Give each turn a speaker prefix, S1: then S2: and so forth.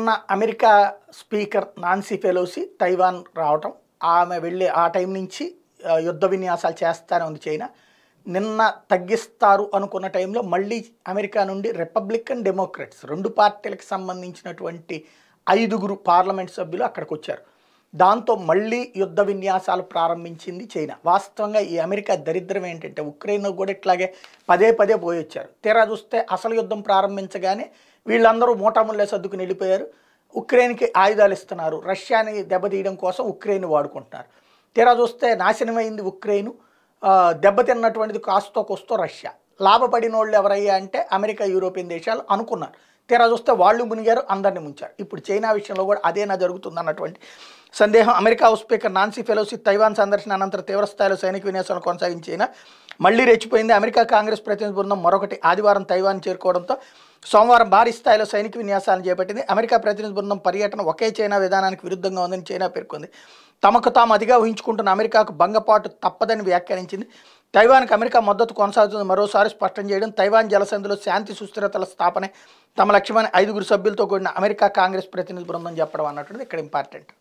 S1: నిన్న America speaker Nancy Pelosi Taiwan రావటం ఆమె వెళ్ళి ఆ టైం నుంచి ఆ, యుద్ధ విన్యాసాలు చేస్తానే ఉంది చైనా నిన్న తగ్గిస్తారు అనుకున్న టైంలో మళ్ళీ అమెరికా నుండి రిపబ్లికన్ డెమోక్రట్స్ రెండు పార్టీలకు సంబంధించినటువంటి ఐదుగురు పార్లమెంట్ సభ్యులు అక్కడికి వచ్చారు దాంతో మళ్ళీ యుద్ధ విన్యాసాలు ప్రారంభించింది చైనా వాస్తవంగా ఈ అమెరికా దరిద్రం ఏంటంటే ఉక్రెయిన్ కూడా ఇట్లాగే పదే పదే పోయి వచ్చారు తీరా చూస్తే అసలు యుద్ధం ప్రారంభించగానే వీళ్ళందరూ మూటాముల్లే సర్దుకుని వెళ్ళిపోయారు ఉక్రెయిన్కి ఆయుధాలు ఇస్తున్నారు రష్యాని దెబ్బతీయడం కోసం ఉక్రెయిన్ వాడుకుంటున్నారు తీరా చూస్తే నాశనమైంది ఉక్రెయిన్ ఆ, దెబ్బతిన్నటువంటిది కాస్తో కోస్తో రష్యా లాభపడిన వాళ్ళు ఎవరయ్యా అంటే అమెరికా యూరోపియన్ దేశాలు అనుకున్నారు తీరా చూస్తే వాళ్ళు మునిగారు అందరిని ముంచారు ఇప్పుడు చైనా విషయంలో కూడా అదేనా జరుగుతుంది అన్నటువంటి సందేహం America house speaker Nancy Pelosi Taiwan సందర్శన అనంతరం తీవ్రస్థాయిలో సైనిక విన్యాసాలు కొనసాగించిన చైనా మళ్లీ రెచ్చిపోయింది అమెరికా కాంగ్రెస్ ప్రతినిధి బృందం మరొకటి ఆదివారం తైవాన్ చేరుకోవడంతో సోమవారం భారీ స్థాయిలో సైనిక విన్యాసాలను చేపట్టింది అమెరికా ప్రతినిధి బృందం పర్యటన ఒకే చైనా విధానానికి విరుద్ధంగా ఉందని చైనా పేర్కొంది తమకు తాము అతిగా ఊహించుకుంటున్న అమెరికాకు భంగపాటు తప్పదని వ్యాఖ్యానించింది తైవాన్కి అమెరికా మద్దతు కొనసాగుతుంది మరోసారి స్పష్టం చేయడం తైవాన్ జలసంధిలో శాంతి సుస్థిరతల స్థాపనే తమ లక్ష్యమని ఐదుగురు సభ్యులతో కూడిన అమెరికా కాంగ్రెస్ ప్రతినిధి బృందం చెప్పడం అన్నటువంటిది ఇక్కడ ఇంపార్టెంట్